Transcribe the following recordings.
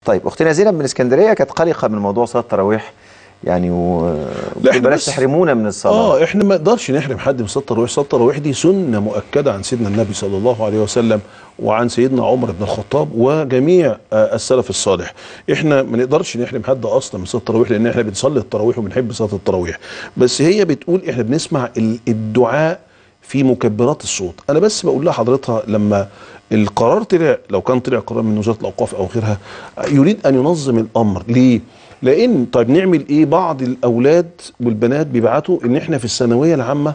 طيب اختنا زينب من اسكندريه كانت قلقه من موضوع صلاه التراويح يعني و لا، إحنا بلاش بس- تحرمونا من الصلاه اه احنا ما نقدرش نحرم حد من صلاه التراويح صلاه التراويح دي سنه مؤكده عن سيدنا النبي صلى الله عليه وسلم وعن سيدنا عمر بن الخطاب وجميع آه السلف الصالح احنا ما نقدرش نحرم حد اصلا من صلاه التراويح لان احنا بنصلي التراويح وبنحب صلاه التراويح بس هي بتقول احنا بنسمع ال- الدعاء في مكبرات الصوت انا بس بقول لحضرتها لما القرار طلع لو كان طلع قرار من وزاره الاوقاف او غيرها يريد ان ينظم الامر ليه لان طيب نعمل ايه بعض الاولاد والبنات بيبعتوا ان احنا في الثانويه العامه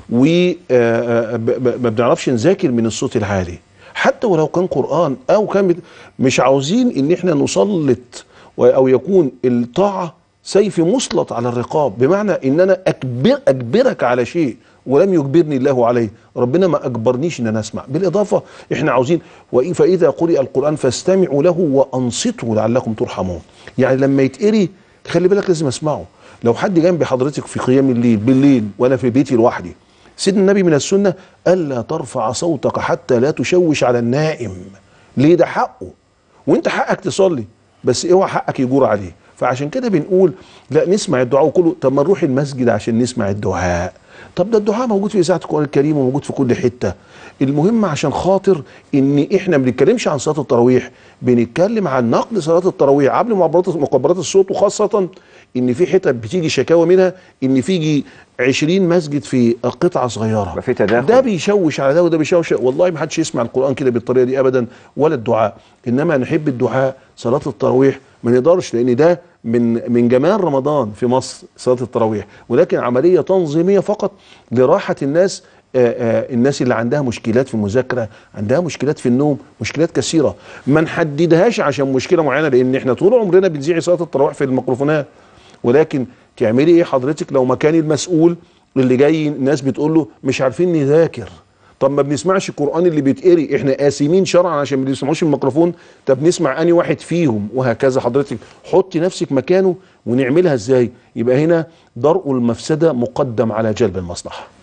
وما بنعرفش نذاكر من الصوت العالي حتى ولو كان قران او كان بت- مش عاوزين ان احنا نسلط و- او يكون الطاعه سيف مسلط على الرقاب بمعنى ان انا اجبر اجبرك على شيء ولم يجبرني الله عليه ربنا ما اجبرنيش ان انا اسمع بالاضافه احنا عاوزين وإن- فاذا قرئ القران فاستمعوا له وانصتوا لعلكم ترحمون يعني لما يتقري خلي بالك لازم اسمعه لو حد جنبي حضرتك في قيام الليل بالليل وانا في بيتي لوحدي سيدنا النبي من السنه الا ترفع صوتك حتى لا تشوش على النائم ليه ده حقه وانت حقك تصلي بس اوعى حقك يجور عليه فعشان كده بنقول لا نسمع الدعاء وكله طب ما نروح المسجد عشان نسمع الدعاء طب ده الدعاء موجود في اذاعه القران الكريم وموجود في كل حته المهم عشان خاطر ان احنا ما بنتكلمش عن صلاه التراويح بنتكلم عن نقد صلاه التراويح قبل مكبرات مكبرات الصوت وخاصه ان في حتت بتيجي شكاوى منها ان في يجي 20 مسجد في قطعه صغيره يبقى في تداخل. ده بيشوش على ده وده بيشوش والله ما حدش يسمع القران كده بالطريقه دي ابدا ولا الدعاء انما نحب الدعاء صلاه التراويح ما نقدرش لان ده من من جمال رمضان في مصر صلاه التراويح ولكن عمليه تنظيميه فقط لراحه الناس آآ آآ الناس اللي عندها مشكلات في المذاكره عندها مشكلات في النوم مشكلات كثيره ما نحددهاش عشان مشكله معينه لان احنا طول عمرنا بنذيع صلاه التراويح في الميكروفونات ولكن تعملي ايه حضرتك لو مكان المسؤول اللي جاي الناس بتقول له مش عارفين نذاكر طب ما بنسمعش القران اللي بيتقري احنا قاسمين شرعا عشان ما بنسمعوش الميكروفون طب نسمع اني واحد فيهم وهكذا حضرتك حطي نفسك مكانه ونعملها ازاي يبقى هنا درء المفسده مقدم على جلب المصلحه